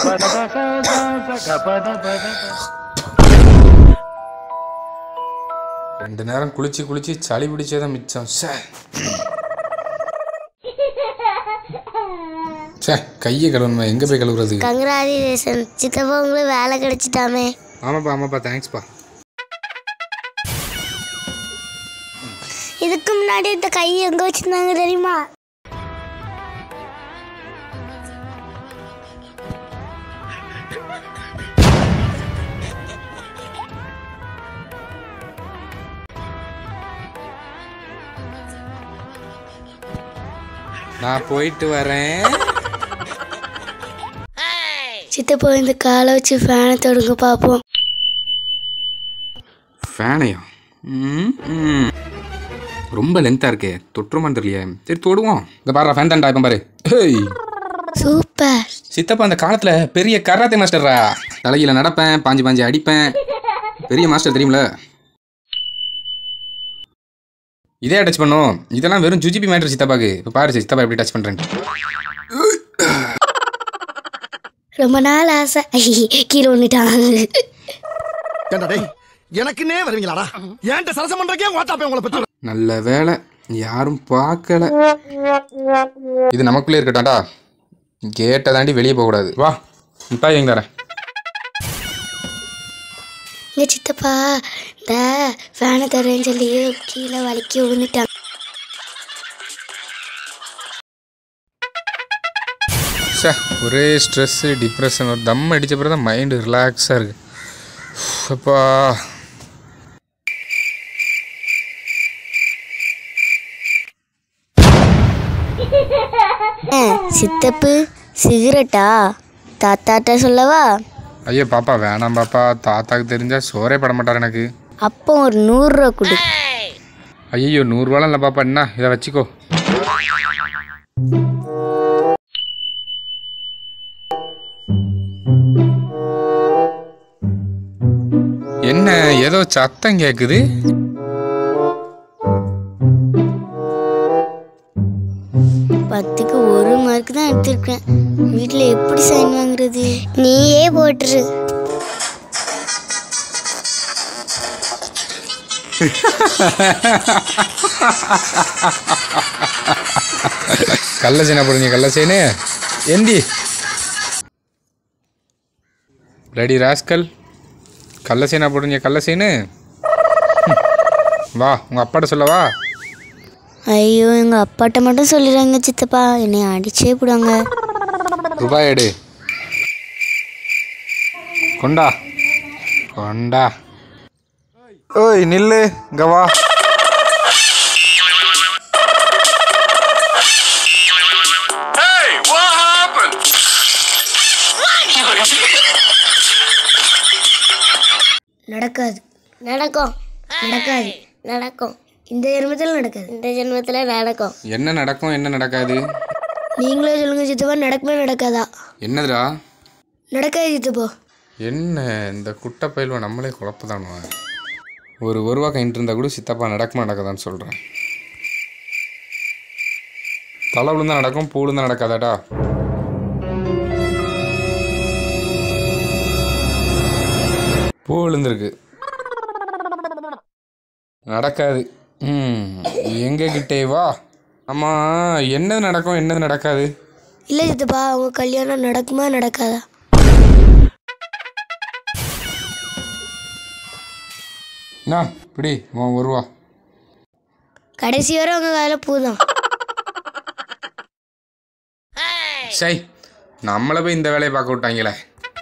ரெண்டு நேரம் குளிச்சு குளிச்சு சளி பிடிச்சதான் மிச்சம் சே சே கையை கழுவணுமா எங்கே போய் கழுவுறது கங்க்ராச்சுலேஷன் சித்தப்பா உங்களுக்கு வேலை கிடைச்சிட்டாமே ஆமாப்பா ஆமாப்பா தேங்க்ஸ்ப்பா இதுக்கு முன்னாடி இந்த கை எங்க வச்சிருந்தாங்க தெரியுமா நான் போயிட்டு வரேன் சித்தப்பா இந்த காலை வச்சு ஃபேனை தொடுங்க பார்ப்போம் ஃபேனையா ம் ம். ரொம்ப லென்த்தாக இருக்கே தொற்றுமான்னு தெரியலையே சரி தொடுவோம் இங்கே பாரு ஃபேன் தான்டா இப்போ பாரு ஹேய் சூப்பர் சித்தப்பா அந்த காலத்தில் பெரிய கராத்தே மாஸ்டர்ரா தலையில நடப்பேன் பாஞ்சு பாஞ்சு அடிப்பேன் பெரிய மாஸ்டர் தெரியுமில இதே டச் பண்ணும் இதெல்லாம் வெறும் ஜுஜிபி மேட்ரு சித்தப்பாக்கு இப்போ பாரு சித்தப்பா எப்படி டச் பண்ணுறேன் ரொம்ப நாள் ஆசை ஐயே, கீழே ஒண்ணுட்டான் ஏண்டா டேய் எனக்குன்னே வருவீங்களாடா ஏன்ட்ட சரசம் பண்றக்கே ஓட்டாப்பே உங்களை பத்தி நல்ல வேலை யாரும் பார்க்கல இது நமக்குள்ளே இருக்கட்டாம்டா கேட்டை தாண்டி வெளியே போகக்கூடாது வா இப்போ எங்க தரேன் இங்க சித்தப்பா இந்த ஃபேனை தரேன்னு சொல்லி கீழே வலிக்கி விழுந்துட்டான் சே ஒரே ஸ்ட்ரெஸ்ஸு டிப்ரெஷன் ஒரு தம் அடித்த பிறகு தான் மைண்டு ரிலாக்ஸாக இருக்கு அப்பா சித்தப்பு சிகரெட்டா தாத்தாட்ட சொல்லவா ஐயோ பாப்பா வேணாம் பாப்பா தாத்தாக்கு தெரிஞ்சா சோறே பட மாட்டார் எனக்கு அப்போ ஒரு நூறுரூவா கொடு ஐயோ நூறுரூவாலாம் இல்லை பாப்பா என்ன இதை வச்சுக்கோ என்ன ஏதோ சத்தம் கேக்குது பத்துக்கு ஒரு மார்க் தான் எடுத்திருக்கேன் வீட்டில் எப்படி சைன் வாங்குறது நீயே போட்டுரு கள்ள சேனா போடுங்க கள்ள சேனு எந்தி ரெடி ராஸ்கல் கள்ள சேனா போடுங்க கள்ள சேனு வா உங்க அப்பாட்ட சொல்லவா ஐயோ எங்கள் அப்பாட்ட மட்டும் சொல்லிடுறாங்க சித்தப்பா என்னை அடிச்சே போடுவாங்க ரூபாய் எடு கொண்டா கொண்டா ஓய் நில்லு இங்க வா நடக்காது நடக்கும் நடக்காது நடக்கும் இந்த ஜென்மத்தில் நடக்காது இந்த ஜென்மத்தில் நடக்கும் என்ன நடக்கும் என்ன நடக்காது நீங்களே சொல்லுங்க சித்தப்பா நடக்குமே நடக்காதா என்னதுடா நடக்காது சித்தப்பா என்ன இந்த குட்டை பயில்வ நம்மளே குழப்பதானுவா ஒரு ஒரு ரூபா கைன்ட்டு இருந்தால் கூட சித்தப்பா நடக்குமா நடக்காதான்னு சொல்கிறேன் தலை விழுந்தா நடக்கும் பூ விழுந்தா நடக்காதாடா பூ விழுந்திருக்கு நடக்காது ம் எங்க கிட்டே வா ஆமாம் என்னது நடக்கும் என்னது நடக்காது இல்லை சித்தப்பா அவங்க கல்யாணம் நடக்குமா நடக்காதா என்ன பிடி உன் ஒரு ரூபா கடைசி வரை அவங்க காதில் பூதான் சை நம்மளை போய் இந்த வேலையை பார்க்க விட்டாங்களே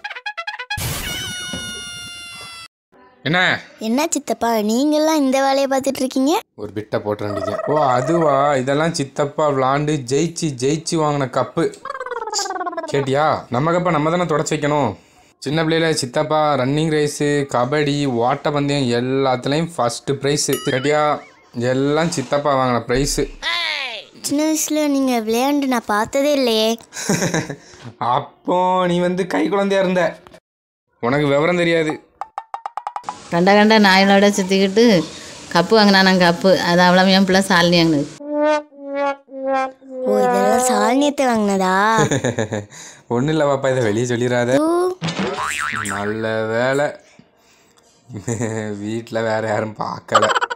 என்ன என்ன சித்தப்பா நீங்கெல்லாம் இந்த வேலையை பார்த்துட்டு இருக்கீங்க ஒரு பிட்டை போட்ட வேண்டியது ஓ அதுவா இதெல்லாம் சித்தப்பா விளாண்டு ஜெயிச்சு ஜெயிச்சு வாங்கின கப்பு கேட்டியா நம்ம கப்பை நம்ம தானே தொடச்சி வைக்கணும் சின்ன பிள்ளையில சித்தப்பா ரன்னிங் ரேஸு கபடி ஓட்டப்பந்தயம் எல்லாத்துலேயும் ஃபஸ்ட்டு ப்ரைஸு கேட்டியா எல்லாம் சித்தப்பா வாங்கின ப்ரைஸு சின்ன வயசுல நீங்கள் விளையாண்டு நான் பார்த்ததே இல்லையே அப்போ நீ வந்து கை குழந்தையா இருந்த உனக்கு விவரம் தெரியாது கண்ட கண்ட நாயோட சுற்றிக்கிட்டு கப்பு வாங்கினானாங்க கப்பு அது அவ்வளோ என் பிள்ளை சாலினி வாங்கினது ஓ இதெல்லாம் சால்னியத்தை வாங்கினதா ஒன்றும் இல்லை பாப்பா இதை வெளியே சொல்லிடாத ஊ, நல்ல வேலை வீட்டில் வேற யாரும் பார்க்கல